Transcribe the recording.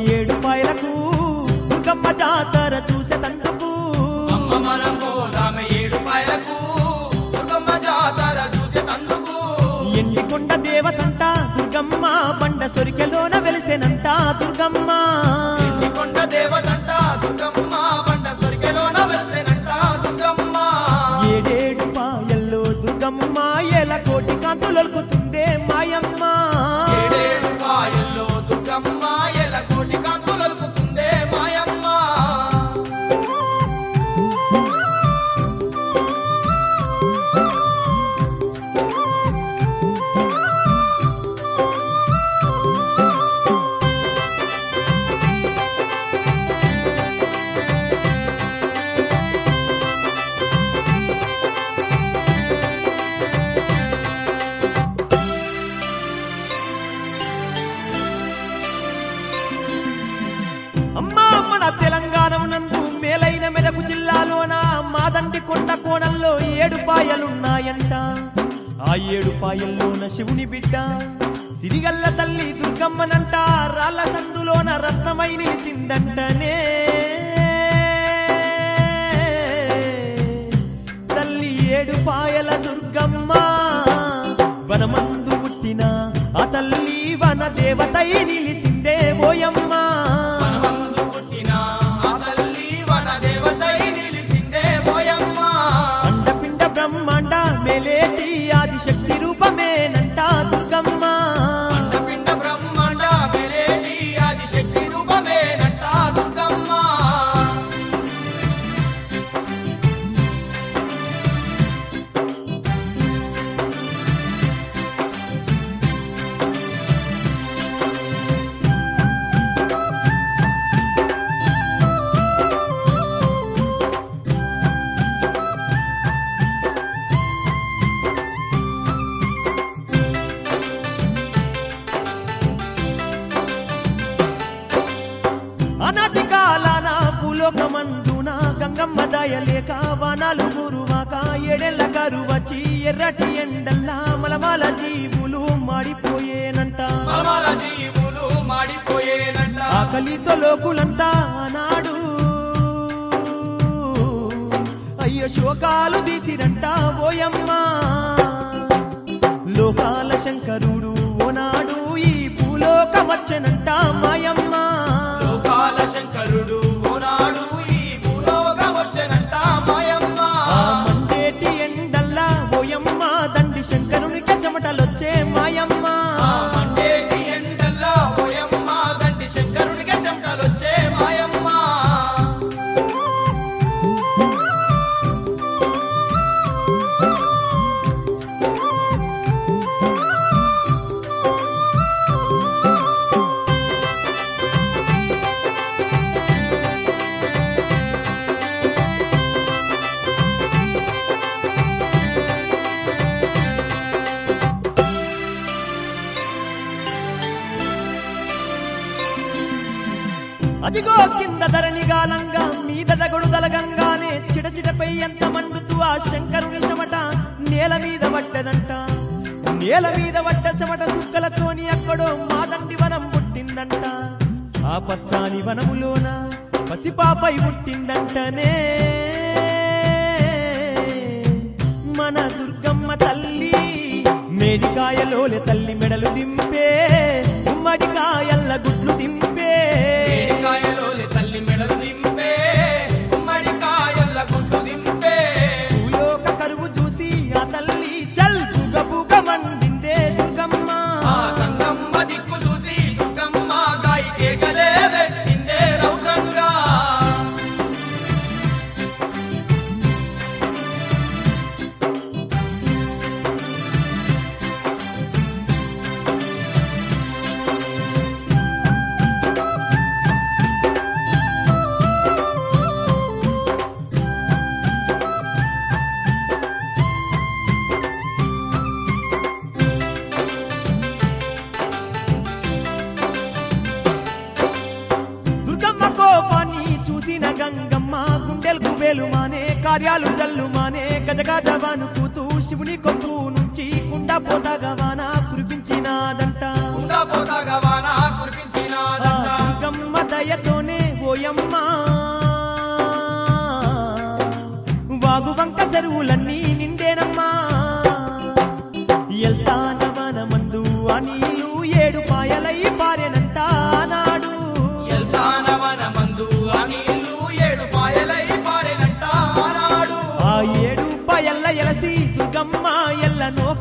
ఏడు పాయలకు దుర్గమ్మ జాతర చూసేటందుకు అమ్మ మనం పోదామె ఏడు పాయలకు దుర్గమ్మ జాతర చూసేటందుకు ఎండికొండ దేవతంట దుర్గమ్మ బండ సొరికెలోన వెలిసెనంట దుర్గమ్మ కొండ దేవతంట దుర్గమ్మ బండ సొరికెలోన వెలిసేనంట దుర్గమ్మ ఏడేడు పాయల్లో దుర్గమ్మ ఎల కోటి కాంతులొలుకుతుందే మాయమ్మ ఏడేడు పాయల్లో దుర్గమ్మ ఎల కోటి కాంతులొలుకుతుందే మాయమ్మ అమ్మా మన తెలంగాణ నందు మేలైన మెదకు జిల్లాలోన మాదండి కొండ కోణంలో ఏడు పాయలున్నాయంట ఆ ఏడు పాయల్లోన శివుని బిడ్డ సిరిగల్ల తల్లి దుర్గమ్మనంట రాళ్ళ సందులోన రత్నమై నిలిసిందంటనే తల్లి ఏడు పాయల దుర్గమ్మ వనమందు పుట్టిన ఆ తల్లి వన దేవతై నిలిసిందే ఓయమ్మ మనమందు పుట్టిన ఆ తల్లి వన దేవతై నిలిసిందే పోయమ్మ అండపిండ బ్రహ్మాండ మేలేటి ఆదిశక్తి రూపమేనంట దుర్గమ్మ అండపిండ బ్రహ్మాండ మెరేటి ఆది శక్తి రూపమేనంట దుర్గమ్మ ఆనాటి కాలాన భూలోకమందున గంగమ్మ దయలేక వనాలు గురువాక ఎడెళ్ళ కరువచ్చి ఎర్రటి ఎండల్లా మలమాల జీవులు మాడిపోయేనంట పరమాల జీవులు మాడిపోయేనంట ఆకలితో లోకులంతా ఆనాడు అయ్యో శోకాలు తీసిరంట ఓయమ్మ లోకాల శంకరుడు ఓనాడు ఈ భూలోకమచ్చనంట మాయమ్మ లోకాల శంకరుడు ఓనాడు ఈ భూలోకం వచ్చెనంట మాయమ్మ ఆ మండేటి ఎండల్లా ఓయమ్మ దండి శంకరునికి చెమటలొచ్చే మాయమ్మ ఆ మండేటి ఎండల్లో పోయమ్మ దండి శంకరునికే చెమటలొచ్చే మాయమ్మ అదిగో కింద ధరణి గాలంగా మీద దగడు దలగంగానే చిడచిడపై ఎంత మండుతూ ఆ శంకరుని చెమట నేల మీద పడ్డదంట నేల మీద పడ్డ చెమట చుక్కలతోని అక్కడో మాదండి వనం పుట్టిందంట ఆ పచ్చాని వనములోన పసిపాపై పుట్టిందంటనే మన దుర్గమ్మ తల్లి మేడికాయలోలే తల్లి మెడలు దింపే గుమ్మడికాయల్ల గుడ్లు దింపే ఏడికాయలోలి తల్లి మెడలు దింపే గుమ్మడికాయల్ల గుడ్లు దింపే భూలోక కరువు చూసి ఆ తల్లి చల్ బుగ బుగ మండిందే దుర్గమ్మ ఆ గంగమ్మ దిక్కు చూసి దుర్గమ్మ గాయి కేకలే పెట్టిందే రౌద్రంగా దుర్గమ్మ కోపాన్ని చూసిన గంగమ్మ గుండెలు కుబేలు మానే కార్యాలు జల్లు మానే గజగజవాను కూతూ శివుని కొమ్ము నుంచి కుండ పోతగవాన కురిపించినాదంట కుండ పోతాగా వాన ఆ కురిపించినాదంట దుర్గమ్మ దుర్గమ్మ వాగు వంక చెరువులన్నీ నిండేనమ్మా ఎల్తానవనమందు ఆ నీళ్ళు ఏడు పాయలై పారెనంట నాడు ఎల్తానవనమందు ఆ నీళ్లు ఏడు పాయలై పారెనంట ఆనాడు ఆ ఏడు పాయల్ల ఎలసి దుర్గమ్మ ఎల్ల